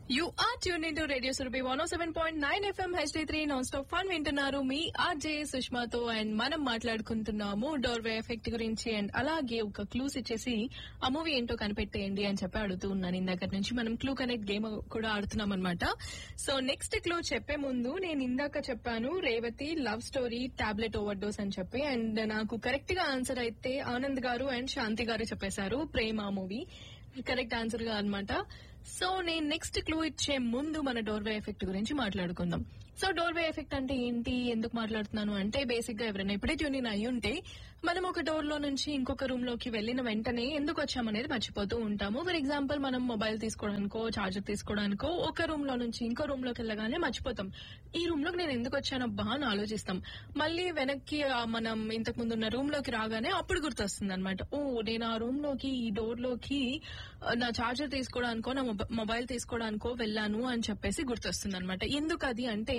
you are tune in to radio Surabhi one seven point nine FM HD three non stop fun వింటున్నారు మీ RJ సుష్మాతో and మనం మాట్లాడుకుంటున్నాము doorway effect గురించి and అలాగే ఒక క్లూస్ ఇచ్చేసి ఆ మూవీ ఏంటో కనిపెట్టేయండి అని చెప్పి అడుగుతూ ఉన్నాను ఇందాక నుంచి మనం క్లూ కనెక్ట్ గేమ్ కూడా ఆడుతున్నాం అనమాట సో నెక్స్ట్ క్లూ చెప్పే ముందు నేను ఇందాక చెప్పాను Revathi love story tablet over dose అని చెప్పి అండ్ నాకు కరెక్ట్ గా ఆన్సర్ అయితే ఆనంద్ గారు అండ్ శాంతి గారు చెప్పేశారు ప్రేమ మూవీ కరెక్ట్ ఆన్సర్ గా అనమాట సో నేను నెక్స్ట్ క్లూ ఇచ్చే ముందు మన డోర్వే ఎఫెక్ట్ గురించి మాట్లాడుకుందాం సో డోర్వే ఎఫెక్ట్ అంటే ఏంటి ఎందుకు మాట్లాడుతున్నాను అంటే బేసిక్ గా ఎవరైనా ఇప్పుడే ట్యూన్ ఇన్ అయి ఉంటే మనం ఒక డోర్ లో నుంచి ఇంకొక రూమ్ లోకి వెళ్ళిన వెంటనే ఎందుకు వచ్చామనేది మర్చిపోతూ ఉంటాము ఫర్ ఎగ్జాంపుల్ మనం మొబైల్ తీసుకోవడానికో చార్జర్ తీసుకోవడానికో ఒక రూమ్ లో నుంచి ఇంకో రూమ్ లోకి వెళ్ళగానే మర్చిపోతాం ఈ రూమ్ లోకి నేను ఎందుకు వచ్చానో బాగా అని ఆలోచిస్తాం మళ్ళీ వెనక్కి ఆ మనం ఇంతకు ముందు ఉన్న రూమ్ లోకి రాగానే అప్పుడు గుర్తొస్తుంది అనమాట ఓ నేను ఆ రూమ్ లోకి ఈ డోర్ లోకి ఆ, నా చార్జర్ తీసుకోవడానికో నా మొబ- మొబైల్ తీసుకోవడానికో వెళ్ళాను అని చెప్పేసి గుర్తొస్తుంది అనమాట ఎందుకు అది అంటే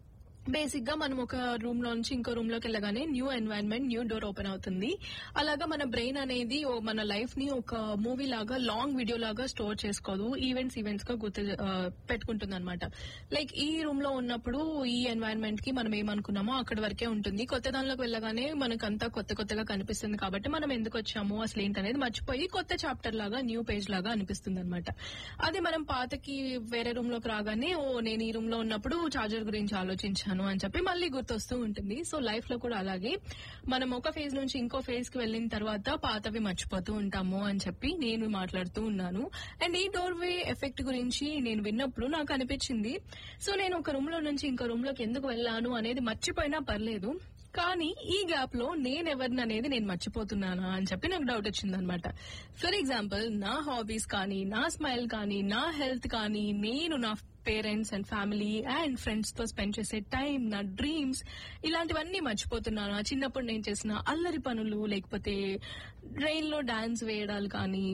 బేసిక్ గా మనం ఒక రూమ్ లో నుంచి ఇంకో రూమ్ లోకి వెళ్ళగానే new environment new door open అవుతుంది అలాగా మన బ్రెయిన్ అనేది ఓ మన లైఫ్ ని ఒక మూవీ లాగా లాంగ్ వీడియో లాగా స్టోర్ చేసుకోదు ఈవెంట్స్ ఈవెంట్స్ గా గుర్తు పెట్టుకుంటుంది అనమాట లైక్ ఈ రూమ్ లో ఉన్నప్పుడు ఈ ఎన్వైరన్మెంట్ కి మనం ఏమనుకున్నామో అక్కడి వరకే ఉంటుంది కొత్త దానిలోకి వెళ్ళగానే మనకంతా కొత్త కొత్తగా కనిపిస్తుంది కాబట్టి మనం ఎందుకు వచ్చాము అసలు ఏంటనేది మర్చిపోయి కొత్త చాప్టర్ లాగా న్యూ పేజ్ లాగా అనిపిస్తుంది అనమాట అదే మనం పాతకి వేరే రూమ్ లోకి రాగానే ఓ నేను ఈ రూమ్ లో ఉన్నప్పుడు చార్జర్ గురించి ఆలోచించాను అని చెప్పి మళ్ళీ గుర్తొస్తూ ఉంటుంది సో లైఫ్ లో కూడా అలాగే మనం ఒక ఫేజ్ నుంచి ఇంకో ఫేజ్ కి వెళ్ళిన తర్వాత పాతవి మర్చిపోతూ ఉంటాము అని చెప్పి నేను మాట్లాడుతూ ఉన్నాను అండ్ ఈ డోర్ వే ఎఫెక్ట్ గురించి నేను విన్నప్పుడు నాకు అనిపించింది సో నేను ఒక రూమ్ లో నుంచి ఇంకో రూమ్ లోకి ఎందుకు వెళ్ళాను అనేది మర్చిపోయినా పర్లేదు కానీ ఈ గ్యాప్ లో నేను ఎవరిని అనేది నేను మర్చిపోతున్నానా అని చెప్పి నాకు డౌట్ వచ్చింది అనమాట ఫర్ ఎగ్జాంపుల్ నా హాబీస్ కానీ నా స్మైల్ కానీ నా హెల్త్ కానీ నేను నా parents and family and friends తో స్పెండ్ చేసే టైం నా డ్రీమ్స్ ఇలాంటివన్నీ మర్చిపోతున్నాను చిన్నప్పుడు నేను చేసిన అల్లరి పనులు లేకపోతే ట్రైన్ లో డాన్స్ వేయడాలు కానీ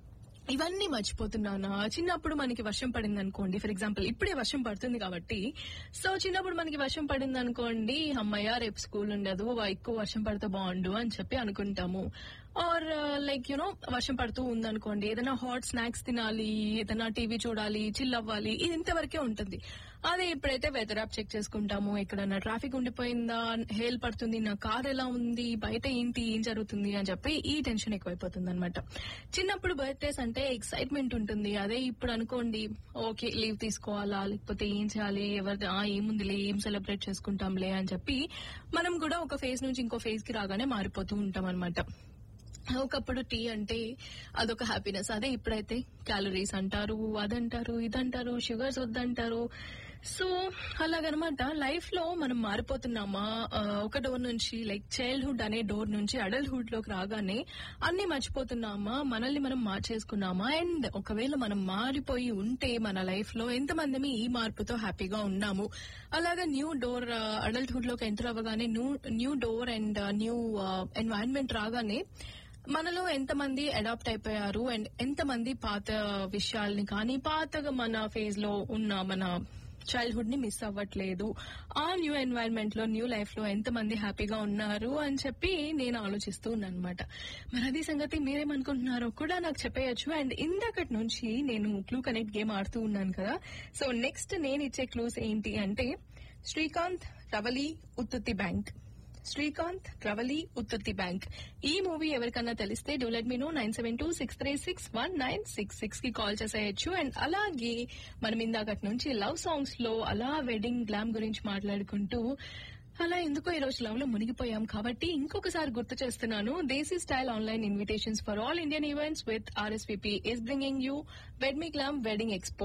ఇవన్నీ మర్చిపోతున్నానా చిన్నప్పుడు మనకి వర్షం పడింది అనుకోండి ఫర్ ఎగ్జాంపుల్ ఇప్పుడే వర్షం పడుతుంది కాబట్టి సో చిన్నప్పుడు మనకి వర్షం పడింది అనుకోండి అమ్మయ్య రేపు స్కూల్ ఉండదు వా- ఎక్కువ వర్షం పడితే బాగుండు అని చెప్పి అనుకుంటాము ఆర్ లైక్ యునో వర్షం పడుతూ ఉందనుకోండి ఏదైనా హాట్ స్నాక్స్ తినాలి ఏదైనా టీవీ చూడాలి చిల్ అవ్వాలి ఇది ఇంతవరకే ఉంటుంది అదే ఇప్పుడైతే వెదర్ యాప్ చెక్ చేసుకుంటాము ఎక్కడన్నా ట్రాఫిక్ ఉండిపోయిందా హేల్ పడుతుంది నా కార్ ఎలా ఉంది బయట ఏంటి ఏం జరుగుతుంది అని చెప్పి ఈ టెన్షన్ ఎక్కువైపోతుంది అనమాట చిన్నప్పుడు బర్త్డేస్ అంటే ఎక్సైట్మెంట్ ఉంటుంది అదే ఇప్పుడు అనుకోండి ఓకే లీవ్ తీసుకోవాలా లేకపోతే ఏం చేయాలి ఎవరి ఆ, ఏముందిలే ఏం సెలబ్రేట్ చేసుకుంటాంలే అని చెప్పి మనం కూడా ఒక ఫేజ్ నుంచి ఇంకో ఫేజ్ కి రాగానే మారిపోతూ ఉంటాం అనమాట ఒకప్పుడు టీ అంటే అదొక హ్యాపీనెస్ అదే ఇప్పుడైతే క్యాలరీస్ అంటారు అదంటారు ఇదంటారు షుగర్స్ వద్దంటారు సో అలాగనమాట లైఫ్ లో మనం మారిపోతున్నామా ఆ, ఒక డోర్ నుంచి లైక్ చైల్డ్హుడ్ అనే డోర్ నుంచి అడల్ట్హుడ్ లోకి రాగానే అన్ని మర్చిపోతున్నామా మనల్ని మనం మార్చేసుకున్నామా అండ్ ఒకవేళ మనం మారిపోయి ఉంటే మన లైఫ్ లో ఎంతమంది ఈ మార్పుతో హ్యాపీగా ఉన్నాము అలాగా న్యూ డోర్ అడల్ట్హుడ్ లోకి ఎంటర్ అవ్వగానే new new door and new environment రాగానే మనలో ఎంతమంది అడాప్ట్ అయిపోయారు అండ్ ఎంతమంది పాత విషయాల్ని కానీ పాతగా మన ఫేజ్ లో ఉన్న మన చైల్డ్హుడ్ ని మిస్ అవ్వట్లేదు ఆ న్యూ ఎన్వైరన్మెంట్ లో న్యూ లైఫ్ లో ఎంతమంది హ్యాపీగా ఉన్నారు అని చెప్పి నేను ఆలోచిస్తూ ఉన్నాను అనమాట మరి అది సంగతి మీరేమనుకుంటున్నారో కూడా నాకు చెప్పేయచ్చు అండ్ ఇందాకటి నుంచి నేను క్లూ కనెక్ట్ గేమ్ ఆడుతూ ఉన్నాను కదా సో నెక్స్ట్ నేను ఇచ్చే క్లూస్ ఏంటి అంటే శ్రీకాంత్ రవలి ఉత్తుత్తి బ్యాంక్ శ్రీకాంత్ రవలి ఉత్తుత్తి బ్యాంక్ ఈ మూవీ ఎవరికన్నా తెలిస్తే do let me know nine seven two six three six one nine six six కి కాల్ చేసేయచ్చు అండ్ అలాగే మనం ఇందాకటి నుంచి లవ్ సాంగ్స్ లో అలా వెడ్డింగ్ గ్లామ్ గురించి మాట్లాడుకుంటూ అలా ఎందుకో ఈ రోజు లవ్ లో మునిగిపోయాం కాబట్టి ఇంకొకసారి గుర్తు చేస్తున్నాను desi style online invitations for all Indian events with RSVP is bringing you wed me glam wedding expo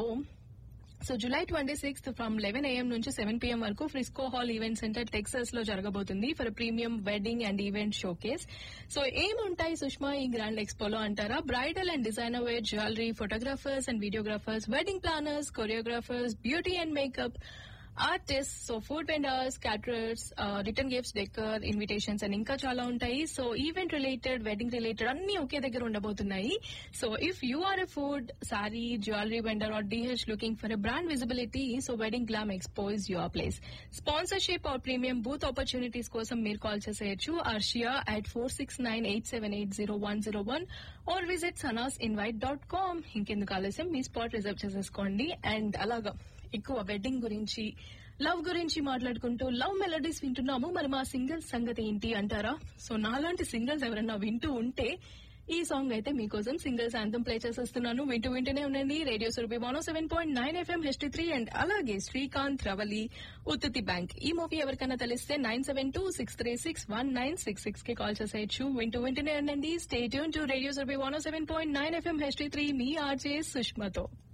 so July twenty sixth from eleven AM నుంచి సెవెన్ పిఎం వరకు Frisco hall event center Texas లో జరగబోతుంది for premium wedding and event showcase so ఏముంటాయి సుష్మా ఈ grand ఎక్స్పోలో అంటారా bridal and designer wear jewellery photographers and videographers wedding planners choreographers beauty and makeup artist so food vendors caterers return gifts decor invitations and ఇంకా చాలా ఉంటాయి so event related wedding related అన్ని ఒకే దగ్గర ఉండబోతున్నాయి so if you are a food sorry jewellery vendor or DH looking for a brand visibility so wedding glam expo is your place sponsorship or premium booth opportunities కోసం మీరు call చేసేయచ్చు Arshia at four six nine eight seven eight zero one zero one or visit Sanas invite dot com ఇంకెందుకు ఆలస్యం మీ spot reserve చేసేసుకోండి and అలాగా ఎక్కువ wedding గురించి లవ్ గురించి మాట్లాడుకుంటూ లవ్ మెలడీస్ వింటున్నాము మరి మా సింగిల్స్ సంగతి ఏంటి అంటారా సో నాలాంటి సింగిల్స్ ఎవరన్నా వింటూ ఉంటే ఈ సాంగ్ అయితే మీకోసం సింగిల్స్ ఆంతం ప్లే చేసేస్తున్నాను వింటూ వింటూనే ఉండండి radio Surabhi one seven point nine FM HT three and అలాగే శ్రీకాంత్ రవలి ఉత్తుతి బ్యాంక్ ఈ మూవీ ఎవరికైనా తెలిస్తే nine seven two six three six one nine six six కి కాల్ చేసేయచ్చు వింటూ వింటూనే ఉండండి stay tuned to radio Surabhi one seven point nine FM HT three మీ ఆర్జే సుష్మతో